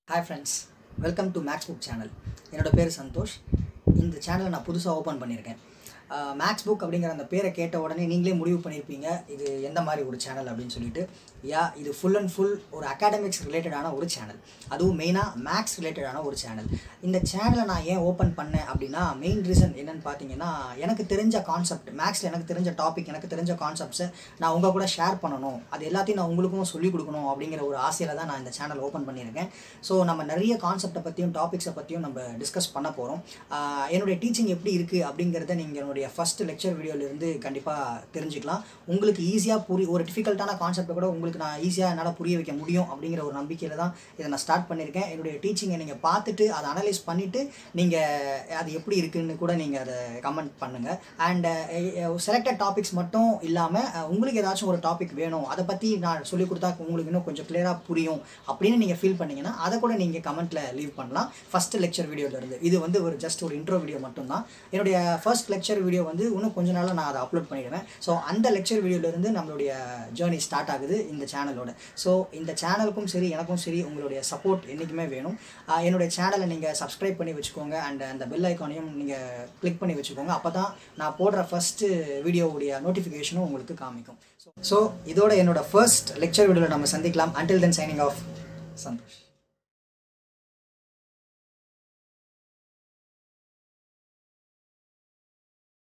hi friends welcome to Max book channel என்னோட பேர் சந்தோஷ் இந்த சேனலை நான் புதுசாக ஓப்பன் பண்ணியிருக்கேன் மேக்ஸ் புக் அப்படிங்கிற அந்த பேரை கேட்ட உடனே நீங்களே முடிவு பண்ணியிருப்பீங்க இது எந்த மாதிரி ஒரு சேனல் அப்படின்னு சொல்லிட்டு யா இது ஃபுல் அண்ட் ஃபுல் ஒரு அகாடமிக்ஸ் ரிலேட்டடான ஒரு சேனல் அதுவும் மெயினாக மேக்ஸ் ரிலேட்டடான ஒரு சேனல் இந்த சேனலை நான் ஏன் ஓப்பன் பண்ணேன் அப்படின்னா மெயின் ரீசன் என்னன்னு பார்த்தீங்கன்னா எனக்கு தெரிஞ்ச கான்செப்ட் மேக்ஸில் எனக்கு தெரிஞ்ச டாபிக் எனக்கு தெரிஞ்ச கான்செப்ட்ஸை நான் உங்கள் கூட ஷேர் பண்ணணும் அது எல்லாத்தையும் நான் உங்களுக்கும் சொல்லிக் கொடுக்கணும் அப்படிங்கிற ஒரு ஆசையில் தான் நான் இந்த சேனல் ஓப்பன் பண்ணியிருக்கேன் ஸோ நம்ம நிறைய கான்செப்டை பற்றியும் டாபிக்ஸை பற்றியும் நம்ம டிஸ்கஸ் பண்ண போகிறோம் என்னுடைய டீச்சிங் எப்படி இருக்குது அப்படிங்கிறத நீங்கள் என்னுடைய ஃபஸ்ட் லெக்சர் வீடியோலேருந்து கண்டிப்பாக தெரிஞ்சுக்கலாம் உங்களுக்கு ஈஸியாக புரி ஒரு டிஃபிகல்ட்டான கான்செப்டை கூட உங்களுக்கு நான் ஈஸியாக என்னால் புரிய வைக்க முடியும் அப்படிங்கிற ஒரு நம்பிக்கையில் தான் இதை நான் ஸ்டார்ட் பண்ணியிருக்கேன் என்னுடைய டீச்சிங்கை நீங்கள் பார்த்துட்டு அதை அனலைஸ் பண்ணிவிட்டு நீங்கள் அது எப்படி இருக்குன்னு கூட நீங்கள் அதை கமெண்ட் பண்ணுங்கள் அண்ட் செலக்டட் டாபிக்ஸ் மட்டும் இல்லாமல் உங்களுக்கு ஏதாச்சும் ஒரு டாபிக் வேணும் அதை பற்றி நான் சொல்லிக் கொடுத்தா உங்களுக்கு இன்னும் கொஞ்சம் கிளியராக புரியும் அப்படின்னு நீங்கள் ஃபீல் பண்ணீங்கன்னா அதை கூட நீங்கள் கமெண்ட்டில் லீவ் பண்ணலாம் ஃபஸ்ட் லெக்சர் வீடியோலேருந்து இது வந்து ஒரு ஜஸ்ட் ஒரு இன்ட்ரோ வீடியோ மட்டும்தான் என்னுடைய ஃபர்ஸ்ட் லெக்சர் வீடியோ வந்து இன்னும் கொஞ்ச நாளில் நான் அதை அப்லோட் பண்ணிடுவேன் ஸோ அந்த லெக்சர் வீடியோலேருந்து நம்மளுடைய ஜேர்னி ஸ்டார்ட் ஆகுது இந்த சேனலோட ஸோ இந்த சேனலுக்கும் சரி எனக்கும் சரி உங்களுடைய சப்போர்ட் என்றைக்குமே வேணும் ஆஹ் என்னுடைய சேனலை நீங்கள் சப்ஸ்கிரைப் பண்ணி வச்சுக்கோங்க அண்ட் அந்த பெல் ஐக்கானையும் நீங்கள் கிளிக் பண்ணி வச்சுக்கோங்க அப்போ தான் நான் போடுற ஃபஸ்ட்டு வீடியோவுடைய நோட்டிஃபிகேஷனும் உங்களுக்கு காமிக்கும் ஸோ இதோட என்னோட ஃபர்ஸ்ட் லெக்சர் வீடியோவில் நம்ம சந்திக்கலாம் until then signing off Santhosh